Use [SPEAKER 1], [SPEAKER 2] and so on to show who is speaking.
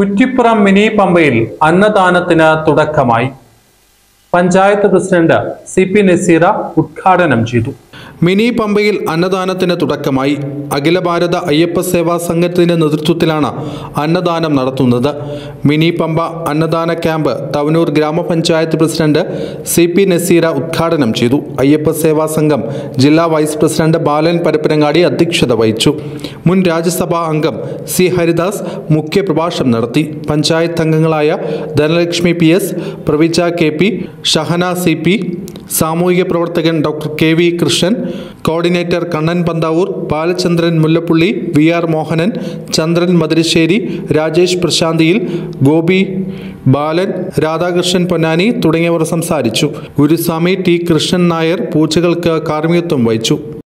[SPEAKER 1] Kuttippuram mini പമ്പയിൽ അന്നദാനത്തിന് തുടക്കമായി panchayat president C P Naseera ഉദ്ഘാടനം ചെയ്തു
[SPEAKER 2] മിനി പമ്പയിൽ അന്നദാനത്തിന് തുടക്കമായി അഖില ഭാരത അയ്യപ്പ സേവാ സംഘത്തിന്റെ നേതൃത്വത്തിലാണ് അന്നദാനം നടത്തുന്നത് മിനി പമ്പ അന്നദാന ക്യാമ്പ് തവനൂർ ഗ്രാമപഞ്ചായത്ത് പ്രസിഡന്റ് സി പി നസീറ ഉദ്ഘാടനം ചെയ്തു അയ്യപ്പ സേവാ സംഘം ജില്ലാ വൈസ് പ്രസിഡന്റ് ബാലൻ പരപ്പനങ്ങാടി അധ്യക്ഷത വഹിച്ചു മുൻ രാജ്യസഭാ അംഗം സി ഹരിദാസ് മുഖ്യ പ്രഭാഷണം നടത്തി പഞ്ചായത്ത് അംഗങ്ങളായ Dhanalakshmi P S Pravija K P Shahana C P സാമൂഹിക പ്രവർത്തകൻ doctor K V Krishnan coordinator Kannan Panthavoor Balachandran Mullappally V R Mohanan Chandran Mathirassery Rajesh പ്രശാന്തിയിൽ ഗോപി ബാലൻ രാധാകൃഷ്ണൻ പൊന്നാനി തുടങ്ങിയവർ സംസാരിച്ചു ഗുരുസ്വാമി ടി കൃഷ്ണൻ നായർ പൂജകൾക്ക് കാർമ്മികത്വം വഹിച്ചു